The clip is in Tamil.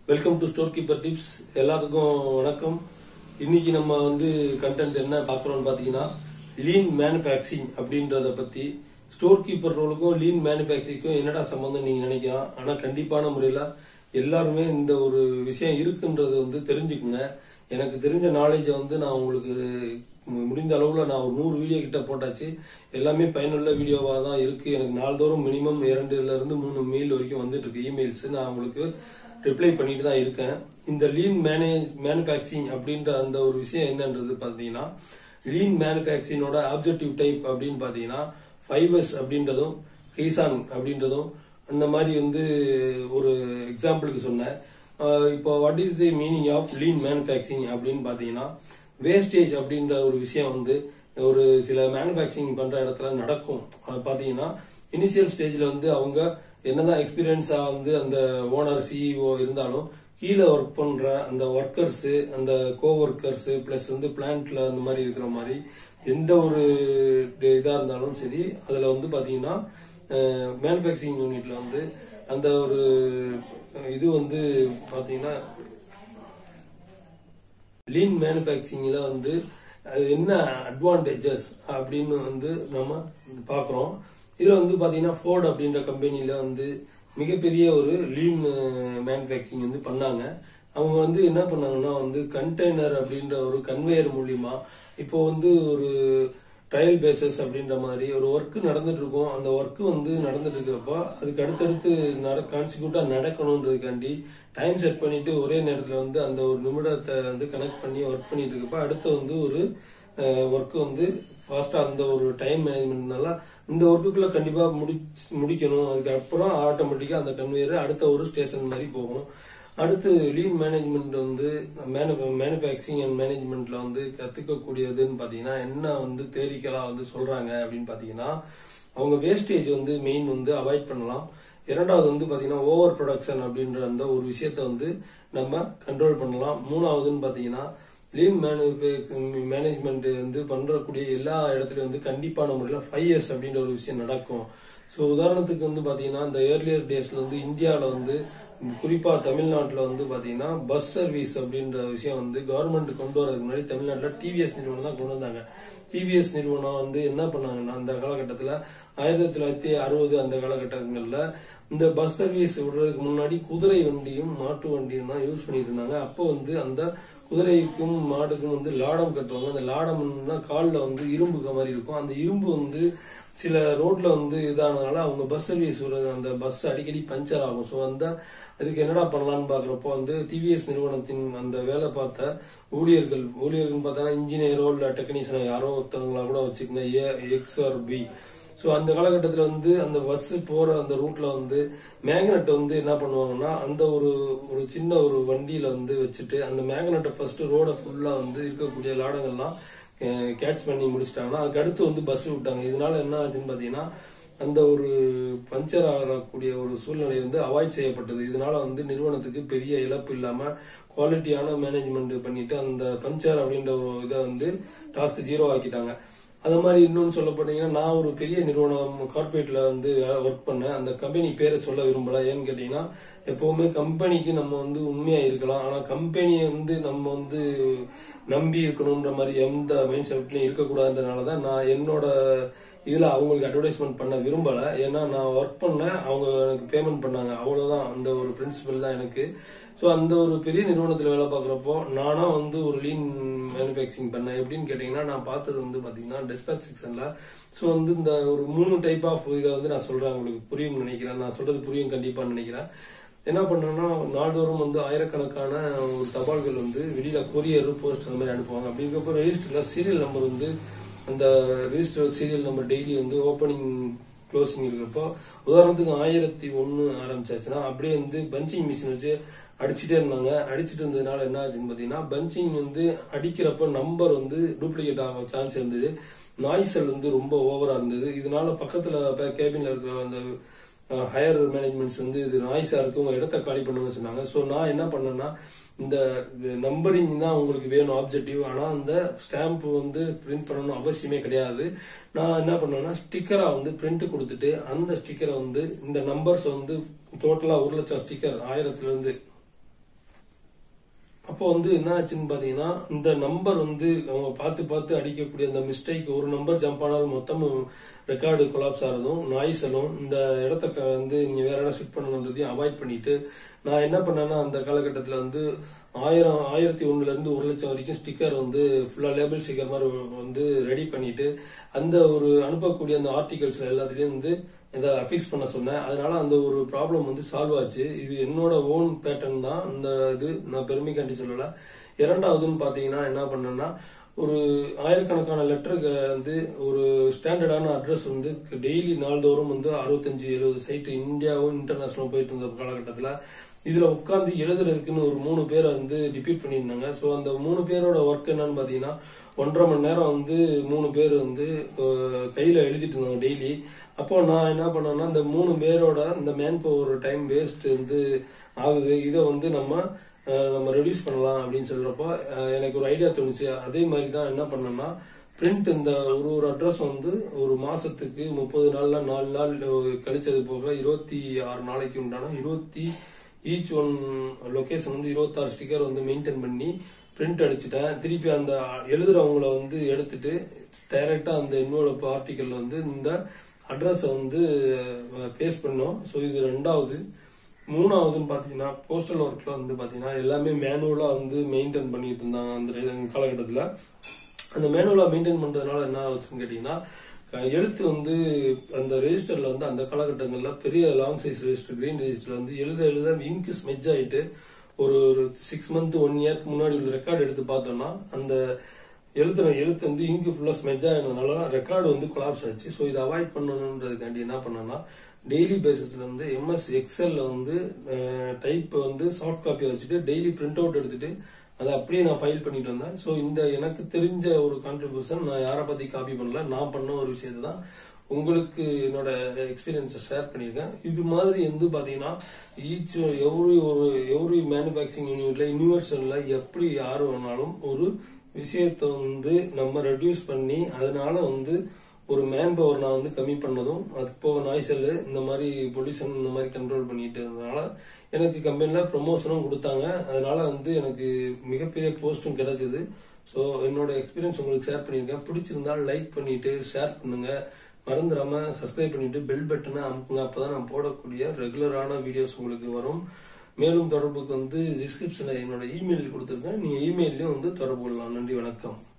welcome to store keeper tips எல்லாத்துக்கும் வணக்கம் இன்னைக்கு நம்ம வந்து கண்டென்ட் என்ன பார்க்குறோம்னு பார்த்தீங்கன்னா லீன் மேனுஃபேக்சரிங் அப்படின்றத பத்தி ஸ்டோர் கீப்பர் ரோலுக்கும் லீன் மேனுஃபேக்சரிங்க்கும் என்னடா சம்பந்தம் நீங்க நினைக்கலாம் ஆனா கண்டிப்பான முறையில எல்லாருமே இந்த ஒரு விஷயம் இருக்குன்றது வந்து தெரிஞ்சுக்குங்க எனக்கு தெரிஞ்ச நாலேஜை வந்து நான் உங்களுக்கு மு- முடிந்த அளவுல நான் ஒரு நூறு வீடியோ கிட்ட போட்டாச்சு எல்லாமே பயனுள்ள வீடியோவா தான் இருக்கு எனக்கு நாள்தோறும் மினிமம் இரண்டுல இருந்து மூணு மெயில் வரைக்கும் வந்துட்டு இருக்கு இமெயில்ஸ் நான் உங்களுக்கு ரிப்ளை பண்ணிட்டு தான் இருக்கேன் இந்த லீன் மேனேஜ் மேனுஃபேக்சரிங் அப்படின்ற அந்த ஒரு விஷயம் என்னன்றது பாத்தீங்கன்னா லீன் மேனுஃபேக்சரிங்கோட ஆப்ஜெக்டிவ் டைப் அப்படின்னு பாத்தீங்கன்னா ஃபைபர்ஸ் அப்படின்றதும் கீசான் அப்படின்றதும் அந்த மாதிரி வந்து ஒரு எக்ஸாம்பிளுக்கு சொன்னேன் ஆஹ் இப்போ what is the meaning of lean manufacturing அப்படின்னு பாத்தீங்கன்னா வேஸ்டேஜ் அப்படின்ற ஒரு விஷயம் வந்து ஒரு சில மேனுஃபேக்சரிங் பண்ற இடத்துல நடக்கும் அது பாத்தீங்கன்னா இனிஷியல் ஸ்டேஜ்ல வந்து அவங்க என்னதான் எக்ஸ்பீரியன்ஸா வந்து அந்த ஓனர் சிஇஓ இருந்தாலும் கீழே ஒர்க் பண்ற அந்த ஒர்க்கர்ஸ் அந்த கோ ஒர்க்கர்ஸ் பிளஸ் வந்து பிளான்ட்ல அந்த மாதிரி இருக்கிற மாதிரி எந்த ஒரு இதா இருந்தாலும் சரி அதுல வந்து பாத்தீங்கன்னா மேனுஃபேக்சரிங் யூனிட்ல வந்து அந்த ஒரு இது வந்து பாத்தீங்கன்னா லீன் மேனுஃபேக்சரிங்ல வந்து அது என்ன அட்வான்டேஜஸ் அப்படின்னு வந்து நம்ம பார்க்குறோம் இதுல வந்து பாத்தீங்கன்னா ஃபோர்ட் அப்படின்ற கம்பெனில வந்து மிகப்பெரிய ஒரு லீன் மேனுஃபேக்சரிங் வந்து பண்ணாங்க அவங்க வந்து என்ன பண்ணாங்கன்னா வந்து கண்டெய்னர் அப்படின்ற ஒரு கன்வேயர் மூலியமா இப்போ வந்து ஒரு ட்ரையல் பேசஸ் அப்படின்ற மாதிரி ஒரு ஒர்க் நடந்துட்டு இருக்கும் அந்த ஒர்க் வந்து நடந்துட்டு இருக்கப்ப அதுக்கு அடுத்தடுத்து நட கான்சிக்யூட்டா நடக்கணுன்றதுக்காண்டி டைம் செட் பண்ணிட்டு ஒரே நேரத்துல வந்து அந்த ஒரு நிமிடத்தை வந்து கனெக்ட் பண்ணி ஒர்க் பண்ணிட்டு இருக்கப்ப அடுத்து வந்து ஒரு ஒர்க் வந்து ஃபாஸ்டா அந்த ஒரு டைம் மேனேஜ்மெண்ட்னால இந்த ஒர்க்குக்குள்ள கண்டிப்பா முடிச்சு முடிக்கணும் அதுக்கப்புறம் ஆட்டோமேட்டிக்கா அந்த கன்வேயர் அடுத்த ஒரு ஸ்டேஷன் மாதிரி போகும் அடுத்து லீன் மேனேஜ்மெண்ட் வந்து மேனுஃபேக்சரிங் அண்ட் மேனேஜ்மெண்ட்ல வந்து கத்துக்கக்கூடியதுன்னு பாத்தீங்கன்னா என்ன வந்து தேரிக்கலா வந்து சொல்றாங்க அப்படின்னு பாத்தீங்கன்னா அவங்க வேஸ்டேஜ் வந்து மெயின் வந்து அவாய்ட் பண்ணலாம் இரண்டாவது வந்து பாத்தீங்கன்னா ஓவர் ப்ரொடக்ஷன் அப்படின்ற அந்த ஒரு விஷயத்த வந்து நம்ம கண்ட்ரோல் பண்ணலாம் மூணாவதுன்னு பாத்தீங்கன்னா லீன் மேனேஜ்மெண்ட் வந்து பண்றக்கூடிய எல்லா இடத்துலயும் வந்து கண்டிப்பான முறையில் ஃபைவ் இயர்ஸ் அப்படின்ற ஒரு விஷயம் நடக்கும் ஸோ உதாரணத்துக்கு வந்து பாத்தீங்கன்னா இந்த ஏர்லியர் டேஸ்ல வந்து இந்தியாவில் வந்து குறிப்பா தமிழ்நாட்டில் வந்து பாத்தீங்கன்னா பஸ் சர்வீஸ் அப்படின்ற விஷயம் வந்து கவர்மெண்ட் கொண்டு வரதுக்கு முன்னாடி தமிழ்நாட்டில் டிவிஎஸ் நிறுவனம் தான் கொண்டு வந்தாங்க டிவிஎஸ் நிறுவனம் வந்து என்ன பண்ணாங்கன்னா அந்த காலகட்டத்தில் ஆயிரத்தி தொள்ளாயிரத்தி அறுபது அந்த காலகட்டங்களில் இந்த பஸ் சர்வீஸ் விடுறதுக்கு முன்னாடி குதிரை வண்டியும் மாட்டு வண்டியும் தான் யூஸ் பண்ணிட்டு இருந்தாங்க அப்போ வந்து அந்த குதிரைக்கும் மாடுக்கும் வந்து லாடம் கட்டுவாங்க அந்த லாடம்னா காலில் வந்து இரும்புக்க மாதிரி இருக்கும் அந்த இரும்பு வந்து சில ரோட்ல வந்து இதானதுனால அவங்க பஸ் சர்வீஸ் விடுறது அந்த பஸ் அடிக்கடி பஞ்சர் ஆகும் ஸோ அந்த அதுக்கு என்னடா பண்ணலாம்னு பாக்குறப்போ வந்து டிவிஎஸ் நிறுவனத்தின் அந்த வேலை பார்த்த ஊழியர்கள் ஊழியர்கள் பார்த்தா இன்ஜினியரோ இல்ல டெக்னீஷியனோ யாரோ ஒருத்தவங்களா கூட வச்சுக்கோங்க A X R B so அந்த காலகட்டத்தில் வந்து அந்த பஸ் போற அந்த ரூட்ல வந்து மேக்னெட் வந்து என்ன பண்ணுவாங்கன்னா அந்த ஒரு ஒரு சின்ன ஒரு வண்டியில வந்து வச்சுட்டு அந்த மேக்னெட்டை ஃபர்ஸ்ட் ரோட ஃபுல்லா வந்து இருக்கக்கூடிய லாடங்கள்லாம் கேட்ச் பண்ணி முடிச்சிட்டாங்கன்னா அதுக்கு அடுத்து வந்து பஸ் விட்டாங்க இதனால என்ன ஆச்சுன்னு பாத்தீங்கன்னா அந்த ஒரு பஞ்சர் ஆகக்கூடிய ஒரு சூழ்நிலை வந்து அவாய்ட் செய்யப்பட்டது இதனால வந்து நிறுவனத்துக்கு பெரிய இழப்பு இல்லாம குவாலிட்டியான மேனேஜ்மெண்ட் பண்ணிட்டு அந்த பஞ்சர் அப்படின்ற ஒரு இதை வந்து டாஸ்க் ஜீரோ ஆக்கிட்டாங்க அது மாதிரி இன்னொன்னு சொல்ல போனீங்கன்னா நான் ஒரு பெரிய நிறுவனம் கார்பரேட்ல வந்து ஒர்க் பண்ணேன் அந்த கம்பெனி பேரை சொல்ல விரும்பல ஏன்னு கேட்டீங்கன்னா எப்பவுமே கம்பெனிக்கு நம்ம வந்து உண்மையா இருக்கலாம் ஆனா கம்பெனியை வந்து நம்ம வந்து நம்பி இருக்கணும்ன்ற மாதிரி எந்த மைண்ட் செட்லயும் இருக்கக்கூடாதுன்றனாலதான் நான் என்னோட இதுல அவங்களுக்கு அட்வர்டைஸ்மெண்ட் பண்ண விரும்பல ஏன்னா நான் ஒர்க் பண்ணேன் அவங்க எனக்கு பேமெண்ட் பண்ணாங்க அவ்வளவுதான் அந்த ஒரு பிரின்சிபல் தான் எனக்கு ஸோ அந்த ஒரு பெரிய நிறுவனத்தில் வேலை பார்க்குறப்போ நானா வந்து ஒரு லீன் மேனுஃபேக்சரிங் பண்ணேன் எப்படின்னு கேட்டிங்கன்னா நான் பார்த்தது வந்து பார்த்தீங்கன்னா டிஸ்பேச் செக்ஷனில் ஸோ வந்து இந்த ஒரு மூணு டைப் ஆஃப் இதை வந்து நான் சொல்கிறேன் உங்களுக்கு புரியும் நினைக்கிறேன் நான் சொல்றது புரியும் கண்டிப்பாக நினைக்கிறேன் என்ன பண்றேன்னா நாள்தோறும் வந்து ஆயிரக்கணக்கான ஒரு தபால்கள் வந்து வெளியில கொரியர் போஸ்ட் அந்த மாதிரி அனுப்புவாங்க அப்படிங்கிறப்ப ரெஜிஸ்டர்ல சீரியல் நம்பர் வந்து அந்த ரெஜிஸ்டர் சீரியல் நம்பர் டெய்லி வந்து ஓப்பனிங் க்ளோசிங் இருக்கிறப்போ உதாரணத்துக்கு ஆயிரத்தி ஒன்னு ஆரம்பிச்சாச்சுன்னா அப்படியே வந்து பஞ்சிங் மிஷின் வச்சு அடிச்சுட்டே இருந்தாங்க அடிச்சுட்டு இருந்ததுனால என்ன ஆச்சுன்னு பாத்தீங்கன்னா பஞ்சிங் வந்து அடிக்கிறப்ப நம்பர் வந்து டூப்ளிகேட் ஆக சான்ஸ் இருந்தது நாய்சல் வந்து ரொம்ப ஓவரா இருந்தது இதனால பக்கத்துல கேபின்ல இருக்கிற அந்த ஹையர் மேனேஜ்மெண்ட்ஸ் வந்து இது நாய்ஸா இருக்கு உங்க இடத்த காலி பண்ணுங்க சொன்னாங்க ஸோ நான் என்ன பண்ணேன்னா இந்த நம்பரிங் தான் உங்களுக்கு வேணும் ஆப்ஜெக்டிவ் ஆனா அந்த ஸ்டாம்ப் வந்து பிரிண்ட் பண்ணணும் அவசியமே கிடையாது நான் என்ன பண்ணேன்னா ஸ்டிக்கரா வந்து பிரிண்ட் கொடுத்துட்டு அந்த ஸ்டிக்கரை வந்து இந்த நம்பர்ஸ் வந்து டோட்டலா ஒரு லட்சம் ஸ்டிக்கர் ஆயிரத்துல இருந்து அப்போ வந்து என்ன ஆச்சுன்னு பாத்தீங்கன்னா இந்த நம்பர் வந்து அவங்க பார்த்து பார்த்து அடிக்கக்கூடிய அந்த மிஸ்டேக் ஒரு நம்பர் ஜம்ப் ஆனாலும் மொத்தமும் ரெக்கார்டு கொலாப்ஸ் ஆகிறதும் நாய்ஸலும் இந்த இடத்த க- வந்து நீங்க வேற இடம் ஷிஃப்ட் பண்ணுங்கன்றதையும் அவாய்ட் பண்ணிட்டு நான் என்ன பண்ணேன்னா அந்த காலகட்டத்தில் வந்து ஆயிரம் ஆயிரத்தி ஒண்ணுல இருந்து ஒரு லட்சம் வரைக்கும் ஸ்டிக்கர் வந்து ஃபுல்லா லேபிள் ஸ்டிக்கர் மாதிரி வந்து ரெடி பண்ணிட்டு அந்த ஒரு அனுப்பக்கூடிய அந்த ஆர்டிகல்ஸ்ல எல்லாத்துலயும் வந்து இதை அஃபிக்ஸ் பண்ண சொன்னேன் அதனால அந்த ஒரு ப்ராப்ளம் வந்து சால்வ் ஆச்சு இது என்னோட ஓன் பேட்டர்ன் தான் இந்த இது நான் பெருமைக்காண்டி சொல்லல இரண்டாவதுன்னு பாத்தீங்கன்னா என்ன பண்ணேன்னா ஒரு ஆயிரக்கணக்கான லெட்டருக்கு வந்து ஒரு ஸ்டாண்டர்டான அட்ரஸ் வந்து டெய்லி நாள்தோறும் வந்து அறுபத்தஞ்சு எழுபது சைட் இந்தியாவும் இன்டர்நேஷனலும் போயிட்டு இருந்த காலகட்டத்தில் இதுல உட்காந்து எழுதுறதுக்குன்னு ஒரு மூணு பேரை வந்து டிபீட் பண்ணியிருந்தாங்க ஸோ அந்த மூணு பேரோட ஒர்க் என்னன்னு பாத்தீங்கன்னா ஒன்றரை மணி நேரம் வந்து மூணு பேர் வந்து அஹ், கையில எழுதிட்டு இருந்தாங்க டெய்லி அப்போ நான் என்ன பண்ணேன்னா இந்த மூணு பேரோட இந்த மேன் பவர் டைம் வேஸ்ட் வந்து ஆகுது இதை வந்து நம்ம அஹ், நம்ம ரெடியூஸ் பண்ணலாம் அப்படின்னு சொல்றப்போ அஹ், எனக்கு ஒரு ஐடியா தோணுச்சு அதே மாதிரி தான் என்ன பண்ணேன்னா பிரிண்ட் இந்த ஒரு ஒரு அட்ரஸ் வந்து ஒரு மாசத்துக்கு முப்பது நாள்ல நாலு நாள் கழிச்சது போக இருபத்தி ஆறு நாளைக்கு உண்டான இருபத்தி ஈச் ஒன் லொகேஷன் வந்து இருபத்தாறு ஸ்டிக்கர் வந்து மெயின்டைன் பண்ணி பிரிண்ட் அடிச்சுட்டேன் திருப்பி அந்த எழுதுறவங்கள வந்து எடுத்துட்டு டைரக்டா அந்த இன்வால்வ் ஆர்டிக்கல் வந்து இந்த அட்ரஸ் வந்து பேஸ்ட் பண்ணோம் ஸோ இது ரெண்டாவது மூணாவதுன்னு பாத்தீங்கன்னா போஸ்டல் ஒர்க்ல வந்து பாத்தீங்கன்னா எல்லாமே மேனுவலா வந்து மெயின்டைன் பண்ணிட்டு இருந்தாங்க அந்த காலகட்டத்தில் அந்த மேனுவலா மெயின்டைன் பண்றதுனால என்ன ஆச்சுன்னு கேட்டீங்கன்னா க- எழுத்து வந்து அந்த ரெஜிஸ்டர்ல வந்து அந்த காலகட்டங்கள்ல பெரிய லாங் சைஸ் ரெஜிஸ்டர் கிரீன் ரெஜிஸ்டர்ல வந்து எழுத எழுத இங்கு ஸ்மெஜ் ஆயிட்டு ஒரு சிக்ஸ் மந்த் ஒன் இயர்க்கு முன்னாடி உள்ள ரெக்கார்டு எடுத்து பார்த்தோம்னா அந்த எழுத்துன எழுத்து வந்து இங்கு ஃபுல்லா ஸ்மெஜ் ஆயிருந்தனால ரெக்கார்டு வந்து கொலாப்ஸ் ஆச்சு ஸோ இதை அவாய்ட் பண்ணணுன்றதுக்காண்டி என்ன பண்ணேன்னா டெய்லி பேசிஸ்ல வந்து எம்எஸ் எக்ஸல்ல வந்து டைப் வந்து சாஃப்ட் காப்பியை வச்சுட்டு டெய்லி பிரிண்ட் அவுட் எடுத்துட்டு அதை அப்படியே நான் ஃபைல் பண்ணிட்டு வந்தேன் ஸோ இந்த எனக்கு தெரிஞ்ச ஒரு கான்ட்ரிபியூஷன் நான் யாரை பத்தி காப்பி பண்ணல நான் பண்ண ஒரு விஷயத்தை தான் உங்களுக்கு என்னோட எக்ஸ்பீரியன்ஸை ஷேர் பண்ணியிருக்கேன் இது மாதிரி வந்து பாத்தீங்கன்னா ஈச் எவ்ரி ஒரு எவ்ரி மேனுஃபேக்சரிங் யூனிட்ல யூனிவர்சல்ல எப்படி யாரு வேணாலும் ஒரு விஷயத்தை வந்து நம்ம ரெடியூஸ் பண்ணி அதனால வந்து ஒரு மேன் பவர் நான் வந்து கம்மி பண்ணதும் அது போக நாய்சல் இந்த மாதிரி பொல்யூஷன் இந்த மாதிரி கண்ட்ரோல் பண்ணிட்டு இருந்ததுனால எனக்கு கம்பெனில ப்ரொமோஷனும் கொடுத்தாங்க அதனால வந்து எனக்கு மிகப்பெரிய போஸ்டும் கிடைச்சது ஸோ என்னோட எக்ஸ்பீரியன்ஸ் உங்களுக்கு ஷேர் பண்ணியிருக்கேன் பிடிச்சிருந்தா லைக் பண்ணிட்டு ஷேர் பண்ணுங்க மறந்துடாம சப்ஸ்கிரைப் பண்ணிட்டு பெல் பட்டனை அமுக்குங்க அப்பதான் நான் போடக்கூடிய ரெகுலரான வீடியோஸ் உங்களுக்கு வரும் மேலும் தொடர்புக்கு வந்து டிஸ்கிரிப்ஷன்ல என்னோட இமெயில் கொடுத்துருக்கேன் நீங்க இமெயிலையும் வந்து தொடர்பு கொள்ளலாம் நன்றி வணக்கம்